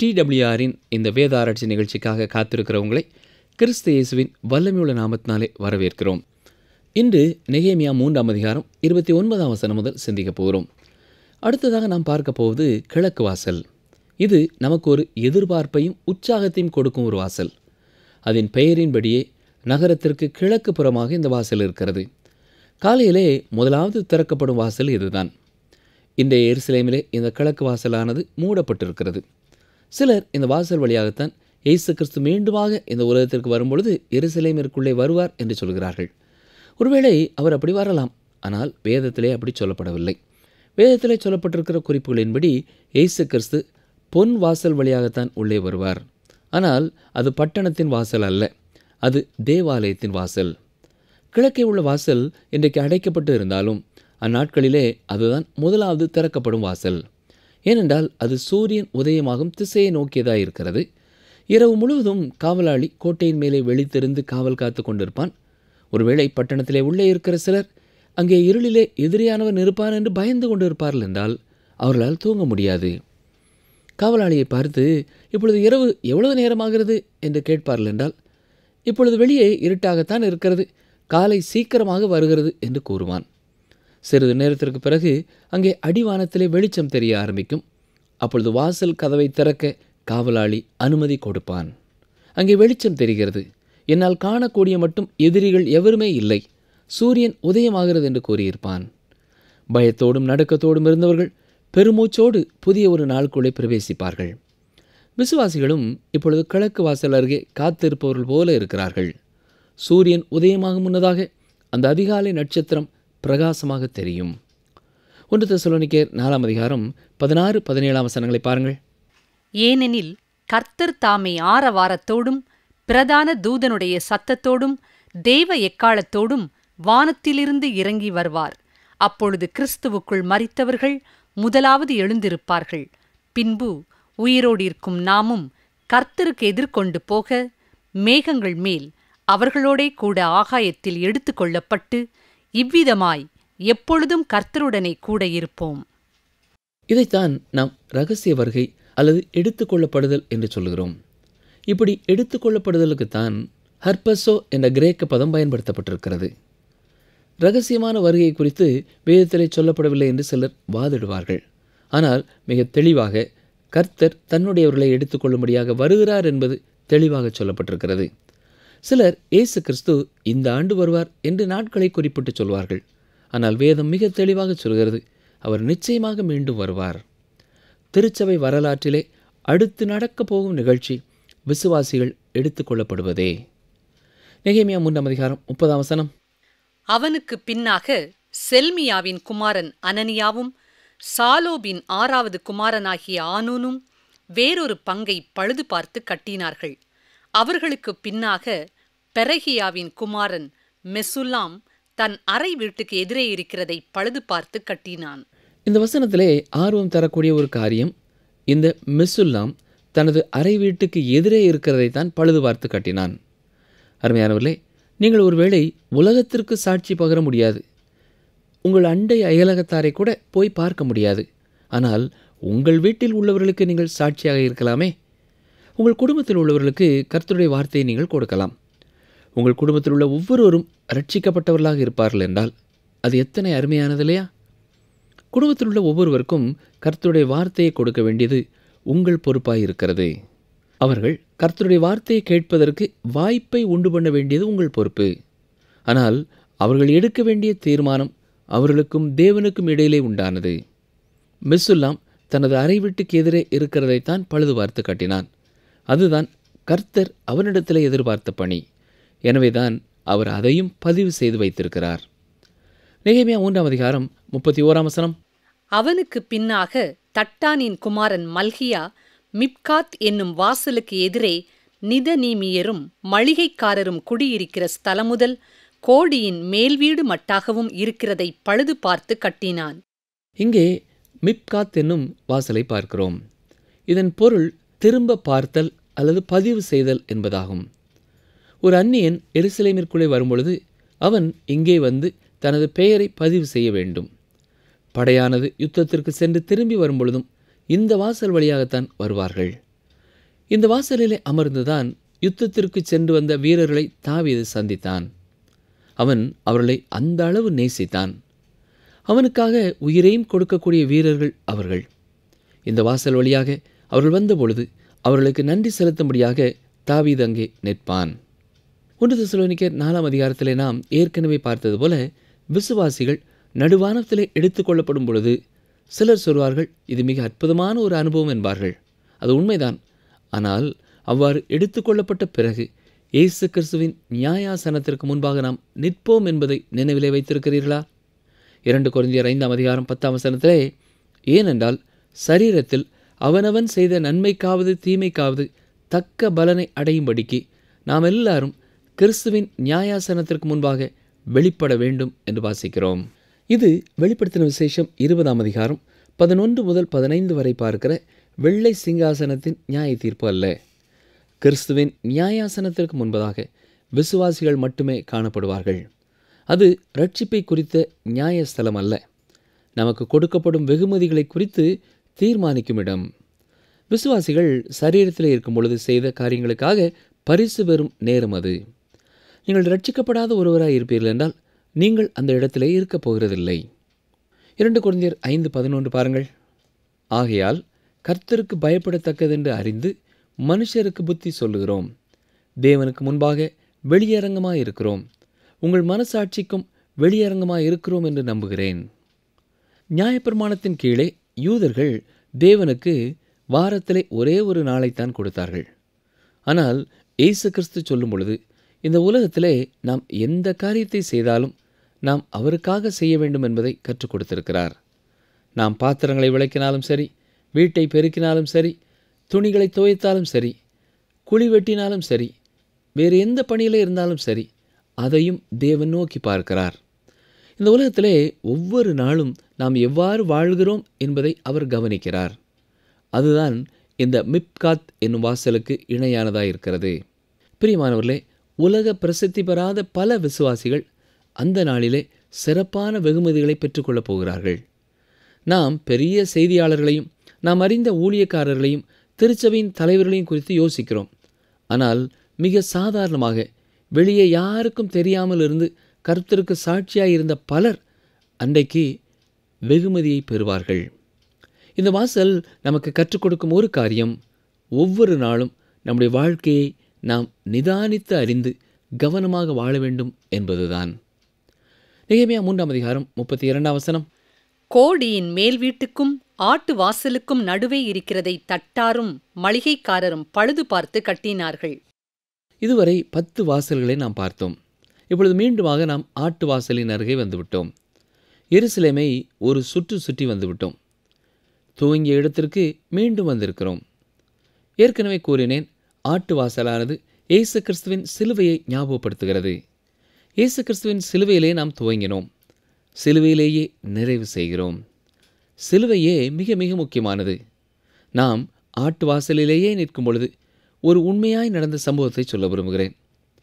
டிடபிள்யூஆரின் இந்த வேத ஆராய்ச்சி நிகழ்ச்சிக்காக காத்திருக்கிறவங்களை கிறிஸ்து இயேசுவின் வல்லமையுள்ள நாமத்தினாலே வரவேற்கிறோம் இன்று நெகேமியா மூன்றாம் அதிகாரம் இருபத்தி ஒன்பதாம் வசனம் முதல் சிந்திக்கப் போகிறோம் அடுத்ததாக நாம் பார்க்க போவது கிழக்கு வாசல் இது நமக்கு ஒரு எதிர்பார்ப்பையும் உற்சாகத்தையும் கொடுக்கும் ஒரு வாசல் அதன் பெயரின்படியே நகரத்திற்கு கிழக்கு புறமாக இந்த வாசல் இருக்கிறது காலையிலே முதலாவது திறக்கப்படும் வாசல் இதுதான் இன்றைய எருசலேமிலே இந்த கிழக்கு வாசலானது மூடப்பட்டிருக்கிறது சிலர் இந்த வாசல் வழியாகத்தான் இயேசு கிறிஸ்து மீண்டுமாக இந்த உலகத்திற்கு வரும்பொழுது எருசலேமிற்குள்ளே வருவார் என்று சொல்கிறார்கள் ஒருவேளை அவர் அப்படி வரலாம் ஆனால் வேதத்திலே அப்படி சொல்லப்படவில்லை வேதத்திலே சொல்லப்பட்டிருக்கிற குறிப்புகளின்படி இயேசு கிறிஸ்து பொன் வாசல் வழியாகத்தான் உள்ளே வருவார் ஆனால் அது பட்டணத்தின் வாசல் அல்ல அது தேவாலயத்தின் வாசல் கிழக்கே உள்ள வாசல் இன்றைக்கு அடைக்கப்பட்டு இருந்தாலும் அந்நாட்களிலே அதுதான் முதலாவது திறக்கப்படும் வாசல் ஏனென்றால் அது சூரியன் உதயமாகும் திசையை நோக்கியதாக இருக்கிறது இரவு முழுவதும் காவலாளி கோட்டையின் மேலே வெளித்திருந்து காவல் காத்து கொண்டிருப்பான் ஒருவேளை பட்டணத்திலே உள்ளே இருக்கிற சிலர் அங்கே இருளிலே எதிரியானவன் இருப்பான் என்று பயந்து கொண்டிருப்பார்கள் என்றால் அவர்களால் தூங்க முடியாது காவலாளியை பார்த்து இப்பொழுது இரவு எவ்வளவு நேரமாகிறது என்று கேட்பார்கள் என்றால் இப்பொழுது வெளியே இருட்டாகத்தான் இருக்கிறது காலை சீக்கிரமாக வருகிறது என்று கூறுவான் சிறிது நேரத்திற்கு பிறகு அங்கே அடிவானத்திலே வெளிச்சம் தெரிய ஆரம்பிக்கும் அப்பொழுது வாசல் கதவை திறக்க காவலாளி அனுமதி கொடுப்பான் அங்கே வெளிச்சம் தெரிகிறது என்னால் காணக்கூடிய மட்டும் எதிரிகள் எவருமே இல்லை சூரியன் உதயமாகிறது என்று கூறியிருப்பான் பயத்தோடும் நடுக்கத்தோடும் இருந்தவர்கள் பெருமூச்சோடு புதிய ஒரு நாளுக்குள்ளே பிரவேசிப்பார்கள் விசுவாசிகளும் இப்பொழுது கிழக்கு வாசல் அருகே காத்திருப்பவர்கள் போல இருக்கிறார்கள் சூரியன் உதயமாகும் முன்னதாக அந்த அதிகாலை நட்சத்திரம் பிரகாசமாக தெரியும் ஒன்று தெசலோனிக்கேர் நாலாம் அதிகாரம் பதினாறு பதினேழாம் வசனங்களை பாருங்கள் ஏனெனில் கர்த்தர் தாமே ஆரவாரத்தோடும் பிரதான தூதனுடைய சத்தத்தோடும் தேவ எக்காலத்தோடும் வானத்திலிருந்து இறங்கி வருவார் அப்பொழுது கிறிஸ்துவுக்குள் மரித்தவர்கள் முதலாவது எழுந்திருப்பார்கள் பின்பு உயிரோடிருக்கும் நாமும் கர்த்தருக்கு எதிர்கொண்டு போக மேகங்கள் மேல் அவர்களோடே கூட ஆகாயத்தில் எடுத்துக்கொள்ளப்பட்டு இவ்விதமாய் எப்பொழுதும் கர்த்தருடனே கூட இருப்போம் இதைத்தான் நாம் ரகசிய வருகை அல்லது எடுத்துக்கொள்ளப்படுதல் என்று சொல்கிறோம் இப்படி எடுத்துக்கொள்ளப்படுதலுக்குத்தான் ஹர்பஸோ என்ற கிரேக்க பதம் பயன்படுத்தப்பட்டிருக்கிறது ரகசியமான வருகை குறித்து வேதத்திலே சொல்லப்படவில்லை என்று சிலர் வாதிடுவார்கள் ஆனால் மிக தெளிவாக கர்த்தர் தன்னுடையவர்களை எடுத்துக்கொள்ளும்படியாக வருகிறார் என்பது தெளிவாக சொல்லப்பட்டிருக்கிறது சிலர் இயேசு கிறிஸ்து இந்த ஆண்டு வருவார் என்று நாட்களை குறிப்பிட்டு சொல்வார்கள் ஆனால் வேதம் மிக தெளிவாக சொல்கிறது அவர் நிச்சயமாக மீண்டும் வருவார் திருச்சபை வரலாற்றிலே அடுத்து நடக்கப் போகும் நிகழ்ச்சி விசுவாசிகள் எடுத்துக்கொள்ளப்படுவதே நெகேமியா மூன்றாம் அதிகாரம் முப்பதாம் வசனம் அவனுக்கு பின்னாக செல்மியாவின் குமாரன் அனனியாவும் சாலோபின் ஆறாவது குமாரனாகிய ஆனூனும் வேறொரு பங்கை பழுது பார்த்து கட்டினார்கள் அவர்களுக்கு பின்னாக பெரகியாவின் குமாரன் மெசுல்லாம் தன் அறை வீட்டுக்கு எதிரே இருக்கிறதை பழுது பார்த்து கட்டினான் இந்த வசனத்திலே ஆர்வம் தரக்கூடிய ஒரு காரியம் இந்த மெசுல்லாம் தனது அறை வீட்டுக்கு எதிரே இருக்கிறதைத்தான் பழுது பார்த்து கட்டினான் அருமையானவர்களே நீங்கள் ஒருவேளை உலகத்திற்கு சாட்சி பகர முடியாது உங்கள் அண்டை அயலகத்தாரை கூட போய் பார்க்க முடியாது ஆனால் உங்கள் வீட்டில் உள்ளவர்களுக்கு நீங்கள் சாட்சியாக இருக்கலாமே உங்கள் குடும்பத்தில் உள்ளவர்களுக்கு கர்த்தருடைய வார்த்தையை நீங்கள் கொடுக்கலாம் உங்கள் குடும்பத்தில் உள்ள ஒவ்வொருவரும் ரட்சிக்கப்பட்டவர்களாக இருப்பார்கள் என்றால் அது எத்தனை அருமையானது இல்லையா குடும்பத்தில் உள்ள ஒவ்வொருவருக்கும் கர்த்தருடைய வார்த்தையை கொடுக்க வேண்டியது உங்கள் பொறுப்பாய் இருக்கிறது அவர்கள் கர்த்தருடைய வார்த்தையை கேட்பதற்கு வாய்ப்பை உண்டு பண்ண வேண்டியது உங்கள் பொறுப்பு ஆனால் அவர்கள் எடுக்க வேண்டிய தீர்மானம் அவர்களுக்கும் தேவனுக்கும் இடையிலே உண்டானது மெசுல்லாம் தனது அறை வீட்டுக்கு எதிரே இருக்கிறதைத்தான் பழுது பார்த்து கட்டினான் அதுதான் கர்த்தர் அவனிடத்தில் எதிர்பார்த்த பணி எனவேதான் அவர் அதையும் பதிவு செய்து வைத்திருக்கிறார் நெகேமியா மூன்றாம் அதிகாரம் முப்பத்தி ஓராம் வசனம் அவனுக்கு பின்னாக தட்டானின் குமாரன் மல்கியா மிப்காத் என்னும் வாசலுக்கு எதிரே நிதநீமியரும் மளிகைக்காரரும் குடியிருக்கிற ஸ்தலம் முதல் கோடியின் மேல்வீடு மட்டாகவும் இருக்கிறதை பழுது பார்த்து கட்டினான் இங்கே மிப்காத் என்னும் வாசலை பார்க்கிறோம் இதன் பொருள் திரும்ப பார்த்தல் அல்லது பதிவு செய்தல் என்பதாகும் ஒரு அந்நியன் எருசலேமிற்குள்ளே வரும்பொழுது அவன் இங்கே வந்து தனது பெயரை பதிவு செய்ய வேண்டும் படையானது யுத்தத்திற்கு சென்று திரும்பி வரும்பொழுதும் இந்த வாசல் வழியாகத்தான் வருவார்கள் இந்த வாசலிலே அமர்ந்துதான் யுத்தத்திற்கு சென்று வந்த வீரர்களை தாவீது சந்தித்தான் அவன் அவர்களை அந்த அளவு நேசித்தான் அவனுக்காக உயிரையும் கொடுக்கக்கூடிய வீரர்கள் அவர்கள் இந்த வாசல் வழியாக அவர்கள் வந்தபொழுது அவர்களுக்கு நன்றி செலுத்தும்படியாக தாவீது அங்கே நிற்பான் ஒன்று தெசலோனிக்கர் நாலாம் அதிகாரத்திலே நாம் ஏற்கனவே பார்த்தது போல விசுவாசிகள் நடுவானத்திலே எடுத்துக்கொள்ளப்படும் பொழுது சிலர் சொல்வார்கள் இது மிக அற்புதமான ஒரு அனுபவம் என்பார்கள் அது உண்மைதான் ஆனால் அவ்வாறு எடுத்துக்கொள்ளப்பட்ட பிறகு இயேசு கிறிஸ்துவின் நியாயாசனத்திற்கு முன்பாக நாம் நிற்போம் என்பதை நினைவிலே வைத்திருக்கிறீர்களா இரண்டு குறைந்தியர் ஐந்தாம் அதிகாரம் பத்தாம் வசனத்திலே ஏனென்றால் சரீரத்தில் அவனவன் செய்த நன்மைக்காவது தீமைக்காவது தக்க பலனை அடையும்படிக்கு நாம் எல்லாரும் கிறிஸ்துவின் நியாயாசனத்திற்கு முன்பாக வெளிப்பட வேண்டும் என்று வாசிக்கிறோம் இது வெளிப்படுத்தின விசேஷம் இருபதாம் அதிகாரம் பதினொன்று முதல் பதினைந்து வரை பார்க்கிற வெள்ளை சிங்காசனத்தின் நியாய தீர்ப்பு அல்ல கிறிஸ்துவின் நியாயாசனத்திற்கு முன்பதாக விசுவாசிகள் மட்டுமே காணப்படுவார்கள் அது ரட்சிப்பை குறித்த நியாயஸ்தலம் அல்ல நமக்கு கொடுக்கப்படும் வெகுமதிகளை குறித்து தீர்மானிக்கும் இடம் விசுவாசிகள் சரீரத்தில் இருக்கும் பொழுது செய்த காரியங்களுக்காக பரிசு பெறும் நேரம் அது நீங்கள் ரட்சிக்கப்படாத ஒருவராய் இருப்பீர்கள் என்றால் நீங்கள் அந்த இடத்திலே இருக்கப் போகிறதில்லை இரண்டு குழந்தையர் ஐந்து பதினொன்று பாருங்கள் ஆகையால் கர்த்தருக்கு பயப்படத்தக்கதென்று அறிந்து மனுஷருக்கு புத்தி சொல்லுகிறோம் தேவனுக்கு முன்பாக வெளியரங்கமாக இருக்கிறோம் உங்கள் மனசாட்சிக்கும் வெளியரங்கமாக இருக்கிறோம் என்று நம்புகிறேன் நியாயப்பிரமாணத்தின் கீழே யூதர்கள் தேவனுக்கு வாரத்திலே ஒரே ஒரு நாளைத்தான் கொடுத்தார்கள் ஆனால் இயேசு கிறிஸ்து சொல்லும் பொழுது இந்த உலகத்திலே நாம் எந்த காரியத்தை செய்தாலும் நாம் அவருக்காக செய்ய வேண்டும் என்பதை கற்றுக் கொடுத்திருக்கிறார் நாம் பாத்திரங்களை விளக்கினாலும் சரி வீட்டை பெருக்கினாலும் சரி துணிகளை துவைத்தாலும் சரி குழி வெட்டினாலும் சரி வேறு எந்த பணியில் இருந்தாலும் சரி அதையும் தேவன் நோக்கி பார்க்கிறார் இந்த உலகத்திலே ஒவ்வொரு நாளும் நாம் எவ்வாறு வாழ்கிறோம் என்பதை அவர் கவனிக்கிறார் அதுதான் இந்த மிப்காத் என்னும் வாசலுக்கு இணையானதாக இருக்கிறது பிரியமானவர்களே உலக பிரசித்தி பெறாத பல விசுவாசிகள் அந்த நாளிலே சிறப்பான வெகுமதிகளை பெற்றுக்கொள்ளப் போகிறார்கள் நாம் பெரிய செய்தியாளர்களையும் நாம் அறிந்த ஊழியக்காரர்களையும் திருச்சபையின் தலைவர்களையும் குறித்து யோசிக்கிறோம் ஆனால் மிக சாதாரணமாக வெளியே யாருக்கும் தெரியாமல் இருந்து கர்த்தருக்கு சாட்சியாக இருந்த பலர் அன்றைக்கு வெகுமதியை பெறுவார்கள் இந்த வாசல் நமக்கு கற்றுக் கொடுக்கும் ஒரு காரியம் ஒவ்வொரு நாளும் நம்முடைய வாழ்க்கையை நாம் நிதானித்து அறிந்து கவனமாக வாழ வேண்டும் என்பதுதான் நிகமையா மூன்றாம் அதிகாரம் முப்பத்தி இரண்டாம் வசனம் கோடியின் மேல் வீட்டுக்கும் ஆட்டு வாசலுக்கும் நடுவே இருக்கிறதை தட்டாரும் மளிகைக்காரரும் பழுது பார்த்து கட்டினார்கள் இதுவரை பத்து வாசல்களை நாம் பார்த்தோம் இப்பொழுது மீண்டுமாக நாம் ஆட்டு வாசலின் அருகே வந்துவிட்டோம் எருசலேமை ஒரு சுற்று சுற்றி வந்துவிட்டோம் துவங்கிய இடத்திற்கு மீண்டும் வந்திருக்கிறோம் ஏற்கனவே கூறினேன் ஆட்டு வாசலானது இயேசு கிறிஸ்துவின் சிலுவையை ஞாபகப்படுத்துகிறது இயேசு கிறிஸ்துவின் சிலுவையிலே நாம் துவங்கினோம் சிலுவையிலேயே நிறைவு செய்கிறோம் சிலுவையே மிக மிக முக்கியமானது நாம் ஆட்டு வாசலிலேயே நிற்கும் பொழுது ஒரு உண்மையாய் நடந்த சம்பவத்தை சொல்ல விரும்புகிறேன்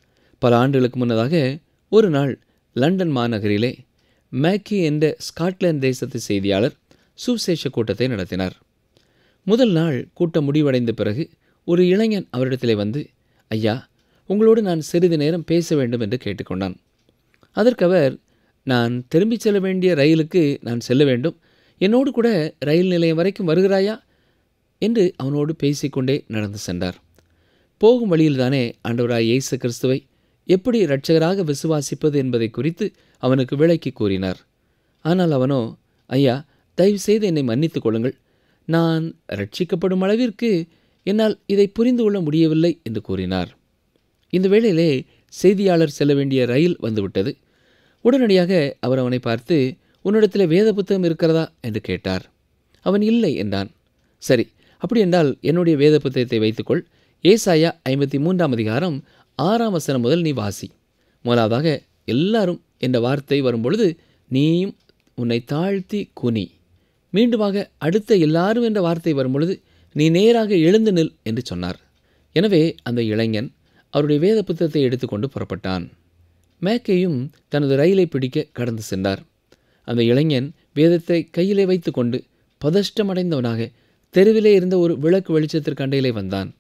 பல ஆண்டுகளுக்கு முன்னதாக ஒரு நாள் லண்டன் மாநகரிலே மேக்கி என்ற ஸ்காட்லாந்து தேசத்து செய்தியாளர் சுவிசேஷ கூட்டத்தை நடத்தினார் முதல் நாள் கூட்டம் முடிவடைந்த பிறகு ஒரு இளைஞன் அவரிடத்திலே வந்து ஐயா உங்களோடு நான் சிறிது நேரம் பேச வேண்டும் என்று கேட்டுக்கொண்டான் அதற்கு அவர் நான் திரும்பிச் செல்ல வேண்டிய ரயிலுக்கு நான் செல்ல வேண்டும் என்னோடு கூட ரயில் நிலையம் வரைக்கும் வருகிறாயா என்று அவனோடு பேசிக்கொண்டே நடந்து சென்றார் போகும் வழியில்தானே ஆண்டவராய் இயேசு கிறிஸ்துவை எப்படி இரட்சகராக விசுவாசிப்பது என்பதை குறித்து அவனுக்கு விளக்கி கூறினார் ஆனால் அவனோ ஐயா தயவு செய்து என்னை மன்னித்துக் கொள்ளுங்கள் நான் ரட்சிக்கப்படும் அளவிற்கு என்னால் இதை புரிந்து கொள்ள முடியவில்லை என்று கூறினார் இந்த வேளையிலே செய்தியாளர் செல்ல வேண்டிய ரயில் வந்துவிட்டது உடனடியாக அவர் அவனை பார்த்து உன்னிடத்தில் வேத புத்தகம் இருக்கிறதா என்று கேட்டார் அவன் இல்லை என்றான் சரி அப்படி என்றால் என்னுடைய வேத புத்தகத்தை வைத்துக்கொள் ஏசாயா ஐம்பத்தி மூன்றாம் அதிகாரம் ஆறாம் வசனம் முதல் நீ வாசி முதலாவதாக எல்லாரும் என்ற வார்த்தை வரும்பொழுது நீயும் உன்னை தாழ்த்தி குனி மீண்டுமாக அடுத்த எல்லாரும் என்ற வார்த்தை வரும்பொழுது நீ நேராக எழுந்து நில் என்று சொன்னார் எனவே அந்த இளைஞன் அவருடைய வேத புத்தகத்தை எடுத்துக்கொண்டு புறப்பட்டான் மேக்கையும் தனது ரயிலை பிடிக்க கடந்து சென்றார் அந்த இளைஞன் வேதத்தை கையிலே வைத்துக்கொண்டு பதஷ்டமடைந்தவனாக தெருவிலே இருந்த ஒரு விளக்கு வெளிச்சத்திற்கு அண்டையிலே வந்தான்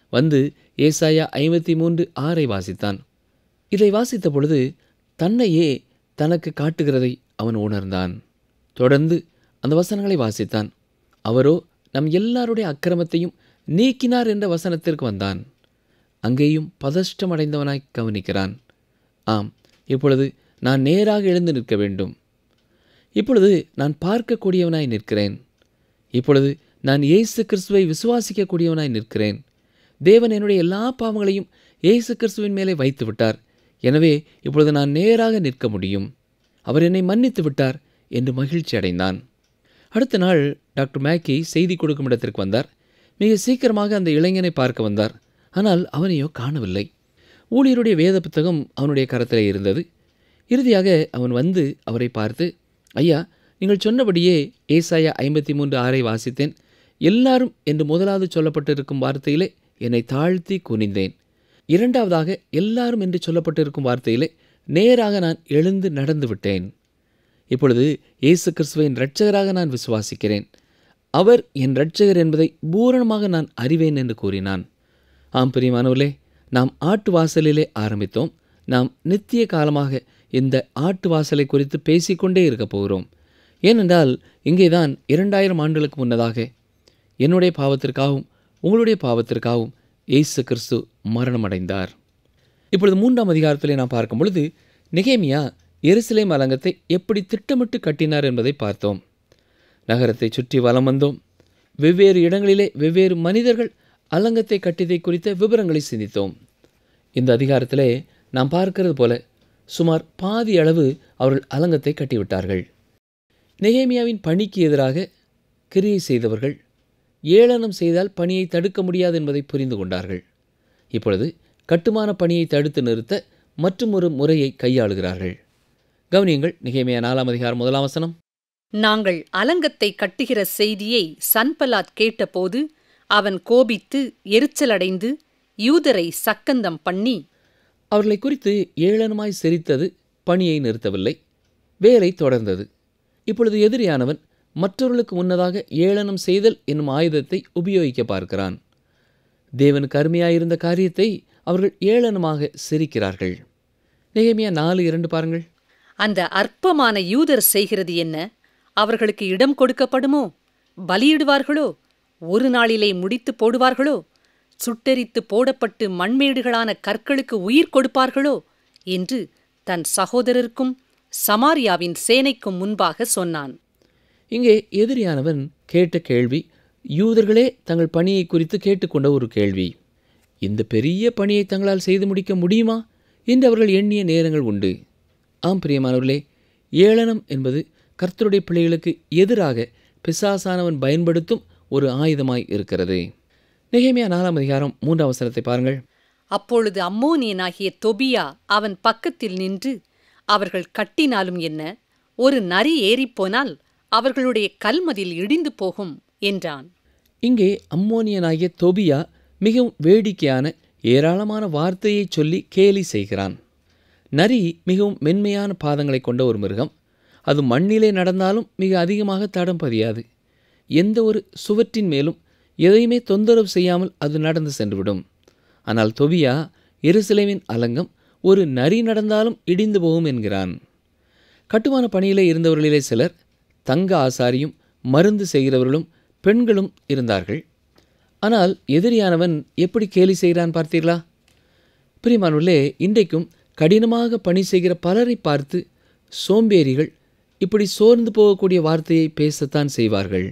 வந்து ஏசாயா ஐம்பத்தி மூன்று ஆறை வாசித்தான் இதை வாசித்த பொழுது தன்னையே தனக்கு காட்டுகிறதை அவன் உணர்ந்தான் தொடர்ந்து அந்த வசனங்களை வாசித்தான் அவரோ நம் எல்லாருடைய அக்கிரமத்தையும் நீக்கினார் என்ற வசனத்திற்கு வந்தான் அங்கேயும் பதஷ்டமடைந்தவனாய் கவனிக்கிறான் ஆம் இப்பொழுது நான் நேராக எழுந்து நிற்க வேண்டும் இப்பொழுது நான் பார்க்கக்கூடியவனாய் நிற்கிறேன் இப்பொழுது நான் இயேசு கிறிஸ்துவை விசுவாசிக்கக்கூடியவனாய் நிற்கிறேன் தேவன் என்னுடைய எல்லா பாவங்களையும் இயேசு கிறிஸ்துவின் மேலே வைத்து விட்டார் எனவே இப்பொழுது நான் நேராக நிற்க முடியும் அவர் என்னை மன்னித்து விட்டார் என்று மகிழ்ச்சி அடைந்தான் அடுத்த நாள் டாக்டர் மேக்கி செய்தி கொடுக்கும் இடத்திற்கு வந்தார் மிக சீக்கிரமாக அந்த இளைஞனை பார்க்க வந்தார் ஆனால் அவனையோ காணவில்லை ஊழியருடைய வேத புத்தகம் அவனுடைய கரத்திலே இருந்தது இறுதியாக அவன் வந்து அவரை பார்த்து ஐயா நீங்கள் சொன்னபடியே ஏசாயா ஐம்பத்தி மூன்று ஆறை வாசித்தேன் எல்லாரும் என்று முதலாவது சொல்லப்பட்டிருக்கும் வார்த்தையிலே என்னை தாழ்த்தி குனிந்தேன் இரண்டாவதாக எல்லாரும் என்று சொல்லப்பட்டிருக்கும் வார்த்தையிலே நேராக நான் எழுந்து நடந்து விட்டேன் இப்பொழுது இயேசு கிறிஸ்துவின் இரட்சகராக நான் விசுவாசிக்கிறேன் அவர் என் இரட்சகர் என்பதை பூரணமாக நான் அறிவேன் என்று கூறினான் ஆம் பிரியமானவர்களே நாம் ஆட்டு வாசலிலே ஆரம்பித்தோம் நாம் நித்திய காலமாக இந்த ஆட்டு வாசலை குறித்து பேசிக்கொண்டே இருக்க போகிறோம் ஏனென்றால் இங்கேதான் இரண்டாயிரம் ஆண்டுகளுக்கு முன்னதாக என்னுடைய பாவத்திற்காகவும் உங்களுடைய பாவத்திற்காகவும் இயேசு கிறிஸ்து மரணமடைந்தார் இப்பொழுது மூன்றாம் அதிகாரத்திலே நாம் பார்க்கும் பொழுது நெகேமியா எருசலேம் அலங்கத்தை எப்படி திட்டமிட்டு கட்டினார் என்பதை பார்த்தோம் நகரத்தை சுற்றி வலம் வந்தோம் வெவ்வேறு இடங்களிலே வெவ்வேறு மனிதர்கள் அலங்கத்தை கட்டியதை குறித்த விவரங்களை சிந்தித்தோம் இந்த அதிகாரத்திலே நாம் பார்க்கிறது போல சுமார் பாதி அளவு அவர்கள் அலங்கத்தை கட்டிவிட்டார்கள் நெகேமியாவின் பணிக்கு எதிராக கிரியை செய்தவர்கள் ஏளனம் செய்தால் பணியை தடுக்க முடியாது என்பதை புரிந்து கொண்டார்கள் இப்பொழுது கட்டுமான பணியை தடுத்து நிறுத்த மற்றும் ஒரு முறையை கையாளுகிறார்கள் கவனியங்கள் நிகேமியா நாலாம் அதிகாரம் முதலாம் வசனம் நாங்கள் அலங்கத்தை கட்டுகிற செய்தியை சன்பலாத் கேட்டபோது அவன் கோபித்து எரிச்சலடைந்து யூதரை சக்கந்தம் பண்ணி அவர்களை குறித்து ஏளனமாய் சிரித்தது பணியை நிறுத்தவில்லை வேலை தொடர்ந்தது இப்பொழுது எதிரியானவன் மற்றவர்களுக்கு முன்னதாக ஏளனம் செய்தல் என்னும் ஆயுதத்தை உபயோகிக்க பார்க்கிறான் தேவனுக்கு அருமையாயிருந்த காரியத்தை அவர்கள் ஏளனமாக சிரிக்கிறார்கள் நெகேமியா நாலு இரண்டு பாருங்கள் அந்த அற்பமான யூதர் செய்கிறது என்ன அவர்களுக்கு இடம் கொடுக்கப்படுமோ பலியிடுவார்களோ ஒரு நாளிலே முடித்து போடுவார்களோ சுட்டெரித்து போடப்பட்டு மண்மேடுகளான கற்களுக்கு உயிர் கொடுப்பார்களோ என்று தன் சகோதரருக்கும் சமாரியாவின் சேனைக்கும் முன்பாக சொன்னான் இங்கே எதிரியானவன் கேட்ட கேள்வி யூதர்களே தங்கள் பணியை குறித்து கேட்டுக்கொண்ட ஒரு கேள்வி இந்த பெரிய பணியை தங்களால் செய்து முடிக்க முடியுமா என்று அவர்கள் எண்ணிய நேரங்கள் உண்டு ஆம் பிரியமானவர்களே ஏளனம் என்பது கர்த்தருடைய பிள்ளைகளுக்கு எதிராக பிசாசானவன் பயன்படுத்தும் ஒரு ஆயுதமாய் இருக்கிறது நெகேமியா நாலாம் அதிகாரம் மூன்றாம் வசனத்தை பாருங்கள் அப்பொழுது அம்மோனியனாகிய தொபியா அவன் பக்கத்தில் நின்று அவர்கள் கட்டினாலும் என்ன ஒரு நரி ஏறிப்போனால் அவர்களுடைய கல்மதில் இடிந்து போகும் என்றான் இங்கே அம்மோனியனாகிய தொபியா மிகவும் வேடிக்கையான ஏராளமான வார்த்தையை சொல்லி கேலி செய்கிறான் நரி மிகவும் மென்மையான பாதங்களை கொண்ட ஒரு மிருகம் அது மண்ணிலே நடந்தாலும் மிக அதிகமாக தடம் பதியாது எந்த ஒரு சுவற்றின் மேலும் எதையுமே தொந்தரவு செய்யாமல் அது நடந்து சென்றுவிடும் ஆனால் தொபியா எருசலேமின் அலங்கம் ஒரு நரி நடந்தாலும் இடிந்து போகும் என்கிறான் கட்டுமான பணியிலே இருந்தவர்களிலே சிலர் தங்க ஆசாரியும் மருந்து செய்கிறவர்களும் பெண்களும் இருந்தார்கள் ஆனால் எதிரியானவன் எப்படி கேலி செய்கிறான் பார்த்தீர்களா பிரியமானுள்ளே இன்றைக்கும் கடினமாக பணி செய்கிற பலரை பார்த்து சோம்பேறிகள் இப்படி சோர்ந்து போகக்கூடிய வார்த்தையை பேசத்தான் செய்வார்கள்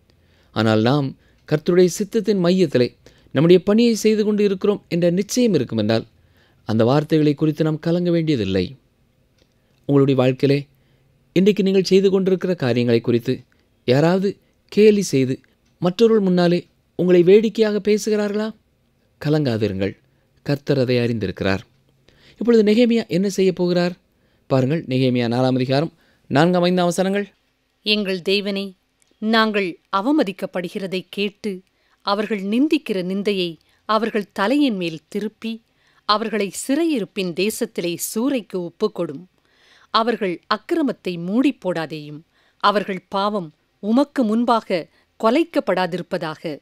ஆனால் நாம் கர்த்தருடைய சித்தத்தின் மையத்திலே நம்முடைய பணியை செய்து கொண்டு இருக்கிறோம் என்ற நிச்சயம் இருக்கும் என்றால் அந்த வார்த்தைகளை குறித்து நாம் கலங்க வேண்டியதில்லை உங்களுடைய வாழ்க்கையிலே இன்றைக்கு நீங்கள் செய்து கொண்டிருக்கிற காரியங்களை குறித்து யாராவது கேலி செய்து மற்றவர்கள் முன்னாலே உங்களை வேடிக்கையாக பேசுகிறார்களா கலங்காதிருங்கள் கர்த்தர் அதை அறிந்திருக்கிறார் இப்பொழுது நெகேமியா என்ன செய்ய போகிறார் பாருங்கள் நெகேமியா நாலாம் அதிகாரம் நான்காம் ஐந்தாம் அவசரங்கள் எங்கள் தேவனே நாங்கள் அவமதிக்கப்படுகிறதை கேட்டு அவர்கள் நிந்திக்கிற நிந்தையை அவர்கள் தலையின் மேல் திருப்பி அவர்களை சிறையிருப்பின் தேசத்திலே சூறைக்கு ஒப்புக்கொடும் அவர்கள் அக்கிரமத்தை மூடிப் போடாதேயும் அவர்கள் பாவம் உமக்கு முன்பாக கொலைக்கப்படாதிருப்பதாக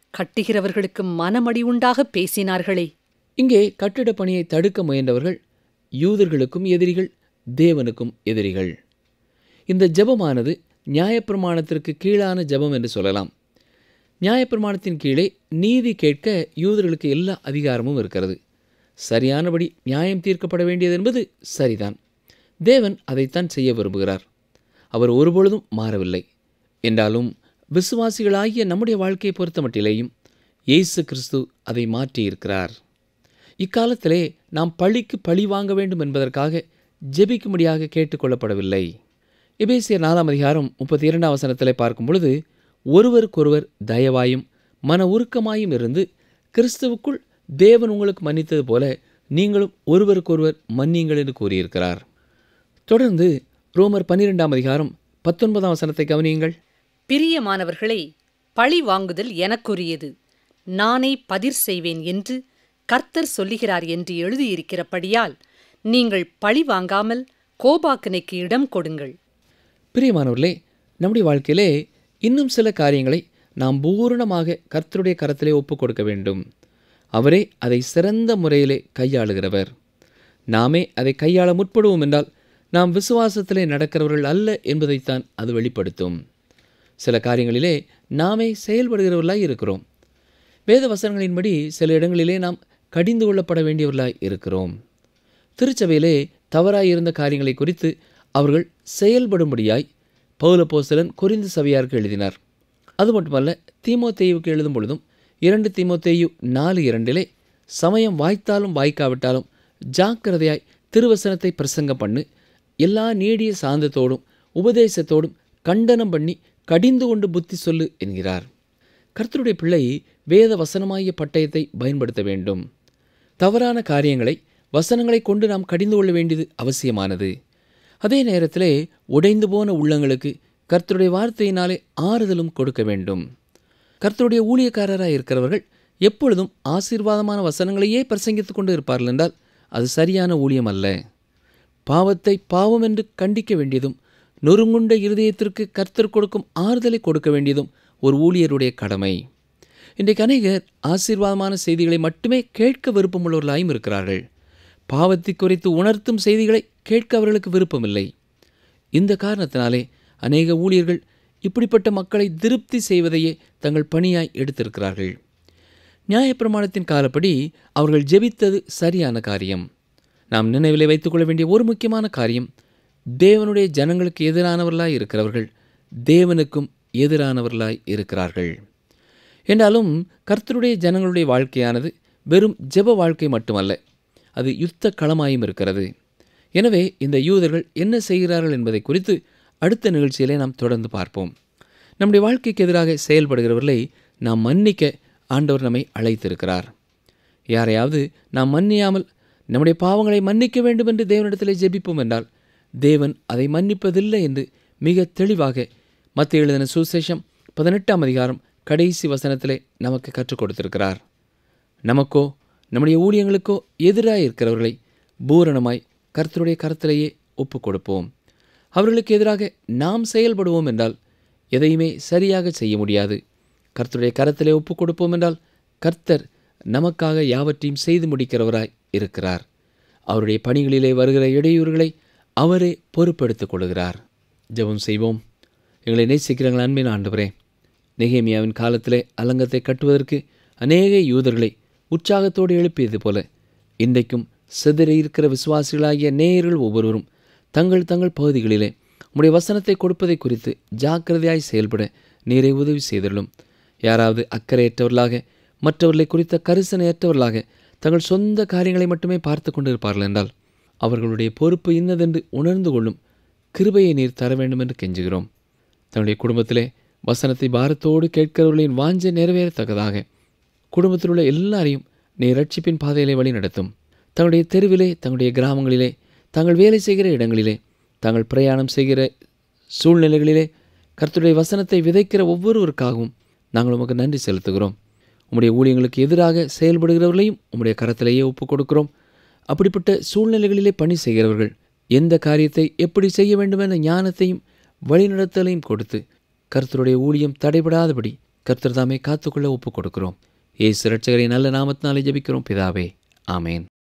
கட்டுகிறவர்களுக்கு மனமடி உண்டாக பேசினார்களே இங்கே கட்டிடப் பணியை தடுக்க முயன்றவர்கள் யூதர்களுக்கும் எதிரிகள் தேவனுக்கும் எதிரிகள் இந்த ஜெபமானது நியாயப்பிரமாணத்திற்கு கீழான ஜெபம் என்று சொல்லலாம் நியாயப்பிரமாணத்தின் கீழே நீதி கேட்க யூதர்களுக்கு எல்லா அதிகாரமும் இருக்கிறது சரியானபடி நியாயம் தீர்க்கப்பட வேண்டியது என்பது சரிதான் தேவன் அதைத்தான் செய்ய விரும்புகிறார் அவர் ஒருபொழுதும் மாறவில்லை என்றாலும் விசுவாசிகளாகிய நம்முடைய வாழ்க்கையை பொறுத்தமட்டிலேயும் இயேசு கிறிஸ்து அதை மாற்றியிருக்கிறார் இக்காலத்திலே நாம் பழிக்கு பழி வாங்க வேண்டும் என்பதற்காக ஜெபிக்கும்படியாக கேட்டுக்கொள்ளப்படவில்லை எபேசியர் நாலாம் அதிகாரம் முப்பத்தி இரண்டாம் வசனத்திலே பார்க்கும் பொழுது ஒருவருக்கொருவர் தயவாயும் மன உருக்கமாயும் இருந்து கிறிஸ்துவுக்குள் தேவன் உங்களுக்கு மன்னித்தது போல நீங்களும் ஒருவருக்கொருவர் மன்னியுங்கள் என்று கூறியிருக்கிறார் தொடர்ந்து ரோமர் பன்னிரெண்டாம் அதிகாரம் பத்தொன்பதாம் வசனத்தை கவனியுங்கள் பிரியமானவர்களே பழி வாங்குதல் எனக்குரியது நானே பதிர் செய்வேன் என்று கர்த்தர் சொல்லுகிறார் என்று எழுதியிருக்கிறபடியால் நீங்கள் பழி வாங்காமல் கோபாக்கனைக்கு இடம் கொடுங்கள் பிரியமானவர்களே நம்முடைய வாழ்க்கையிலே இன்னும் சில காரியங்களை நாம் பூரணமாக கர்த்தருடைய கரத்திலே ஒப்புக் கொடுக்க வேண்டும் அவரே அதை சிறந்த முறையிலே கையாளுகிறவர் நாமே அதை கையாள முற்படுவோம் என்றால் நாம் விசுவாசத்திலே நடக்கிறவர்கள் அல்ல என்பதைத்தான் அது வெளிப்படுத்தும் சில காரியங்களிலே நாமே செயல்படுகிறவர்களாய் இருக்கிறோம் வேத வசனங்களின்படி சில இடங்களிலே நாம் கடிந்து கொள்ளப்பட வேண்டியவர்களாய் இருக்கிறோம் திருச்சபையிலே தவறாய் இருந்த காரியங்களை குறித்து அவர்கள் செயல்படும்படியாய் பௌலப்போஸ்தலன் குறிந்து சபையாருக்கு எழுதினார் அது மட்டுமல்ல தீமோத்தேயுவுக்கு எழுதும் பொழுதும் இரண்டு தீமோத்தேயு நாலு இரண்டிலே சமயம் வாய்த்தாலும் வாய்க்காவிட்டாலும் ஜாக்கிரதையாய் திருவசனத்தை பிரசங்கம் பண்ணு எல்லா நீடிய சாந்தத்தோடும் உபதேசத்தோடும் கண்டனம் பண்ணி கடிந்து கொண்டு புத்தி சொல்லு என்கிறார் கர்த்தருடைய பிள்ளை வேத வசனமாகிய பட்டயத்தை பயன்படுத்த வேண்டும் தவறான காரியங்களை வசனங்களை கொண்டு நாம் கடிந்து கொள்ள வேண்டியது அவசியமானது அதே நேரத்திலே உடைந்து போன உள்ளங்களுக்கு கர்த்தருடைய வார்த்தையினாலே ஆறுதலும் கொடுக்க வேண்டும் கர்த்தருடைய ஊழியக்காரராக இருக்கிறவர்கள் எப்பொழுதும் ஆசீர்வாதமான வசனங்களையே பிரசங்கித்துக் கொண்டு இருப்பார்கள் என்றால் அது சரியான ஊழியம் அல்ல பாவத்தை பாவம் என்று கண்டிக்க வேண்டியதும் நொறுங்குண்ட இருதயத்திற்கு கர்த்தர் கொடுக்கும் ஆறுதலை கொடுக்க வேண்டியதும் ஒரு ஊழியருடைய கடமை இன்றைக்கு அநேகர் ஆசீர்வாதமான செய்திகளை மட்டுமே கேட்க விருப்பமுள்ளவர்களாயும் இருக்கிறார்கள் பாவத்தை குறித்து உணர்த்தும் செய்திகளை கேட்க அவர்களுக்கு விருப்பமில்லை இந்த காரணத்தினாலே அநேக ஊழியர்கள் இப்படிப்பட்ட மக்களை திருப்தி செய்வதையே தங்கள் பணியாய் எடுத்திருக்கிறார்கள் நியாயப்பிரமாணத்தின் காலப்படி அவர்கள் ஜெபித்தது சரியான காரியம் நாம் நினைவிலே வைத்துக்கொள்ள வேண்டிய ஒரு முக்கியமான காரியம் தேவனுடைய ஜனங்களுக்கு எதிரானவர்களாய் இருக்கிறவர்கள் தேவனுக்கும் எதிரானவர்களாய் இருக்கிறார்கள் என்றாலும் கர்த்தருடைய ஜனங்களுடைய வாழ்க்கையானது வெறும் ஜெப வாழ்க்கை மட்டுமல்ல அது யுத்த களமாயும் இருக்கிறது எனவே இந்த யூதர்கள் என்ன செய்கிறார்கள் என்பதை குறித்து அடுத்த நிகழ்ச்சியிலே நாம் தொடர்ந்து பார்ப்போம் நம்முடைய வாழ்க்கைக்கு எதிராக செயல்படுகிறவர்களை நாம் மன்னிக்க ஆண்டவர் நம்மை அழைத்திருக்கிறார் யாரையாவது நாம் மன்னியாமல் நம்முடைய பாவங்களை மன்னிக்க வேண்டும் என்று தேவனிடத்திலே ஜெபிப்போம் என்றால் தேவன் அதை மன்னிப்பதில்லை என்று மிக தெளிவாக மத்திய எழுதின சுசேஷம் பதினெட்டாம் அதிகாரம் கடைசி வசனத்திலே நமக்கு கற்றுக் கொடுத்திருக்கிறார் நமக்கோ நம்முடைய ஊழியங்களுக்கோ எதிராக இருக்கிறவர்களை பூரணமாய் கர்த்தருடைய கரத்திலேயே ஒப்புக் கொடுப்போம் அவர்களுக்கு எதிராக நாம் செயல்படுவோம் என்றால் எதையுமே சரியாக செய்ய முடியாது கர்த்தருடைய கரத்திலே ஒப்புக் கொடுப்போம் என்றால் கர்த்தர் நமக்காக யாவற்றையும் செய்து முடிக்கிறவராய் இருக்கிறார் அவருடைய பணிகளிலே வருகிற இடையூறுகளை அவரே பொறுப்பெடுத்துக் கொள்கிறார் ஜெபம் செய்வோம் எங்களை நேசிக்கிறங்கள் அன்பின் ஆண்டவரே நெகேமியாவின் காலத்திலே அலங்கத்தை கட்டுவதற்கு அநேக யூதர்களை உற்சாகத்தோடு எழுப்பியது போல இன்றைக்கும் சிதறி இருக்கிற விசுவாசிகளாகிய நேயர்கள் ஒவ்வொருவரும் தங்கள் தங்கள் பகுதிகளிலே உம்முடைய வசனத்தை கொடுப்பதை குறித்து ஜாக்கிரதையாய் செயல்பட நீரை உதவி செய்துள்ளும் யாராவது அக்கறையற்றவர்களாக மற்றவர்களை குறித்த கரிசனையற்றவர்களாக தங்கள் சொந்த காரியங்களை மட்டுமே பார்த்து கொண்டிருப்பார்கள் என்றால் அவர்களுடைய பொறுப்பு இன்னதென்று உணர்ந்து கொள்ளும் கிருபையை நீர் தர வேண்டும் என்று கெஞ்சுகிறோம் தன்னுடைய குடும்பத்திலே வசனத்தை பாரத்தோடு கேட்கிறவர்களின் வாஞ்சை நிறைவேறத்தக்கதாக குடும்பத்தில் உள்ள எல்லாரையும் நீ ரட்சிப்பின் பாதையிலே வழி நடத்தும் தங்களுடைய தெருவிலே தங்களுடைய கிராமங்களிலே தாங்கள் வேலை செய்கிற இடங்களிலே தாங்கள் பிரயாணம் செய்கிற சூழ்நிலைகளிலே கர்த்தருடைய வசனத்தை விதைக்கிற ஒவ்வொருவருக்காகவும் நாங்கள் உமக்கு நன்றி செலுத்துகிறோம் உம்முடைய ஊழியங்களுக்கு எதிராக செயல்படுகிறவர்களையும் உம்முடைய கரத்திலேயே ஒப்புக் கொடுக்கிறோம் அப்படிப்பட்ட சூழ்நிலைகளிலே பணி செய்கிறவர்கள் எந்த காரியத்தை எப்படி செய்ய வேண்டும் என்ற ஞானத்தையும் வழிநடத்தலையும் கொடுத்து கர்த்தருடைய ஊழியம் தடைபடாதபடி கர்த்தர் தாமே காத்துக்கொள்ள ஒப்புக் கொடுக்கிறோம் ஏசு ரட்சகரை நல்ல நாமத்தினாலே ஜெபிக்கிறோம் பிதாவே ஆமேன்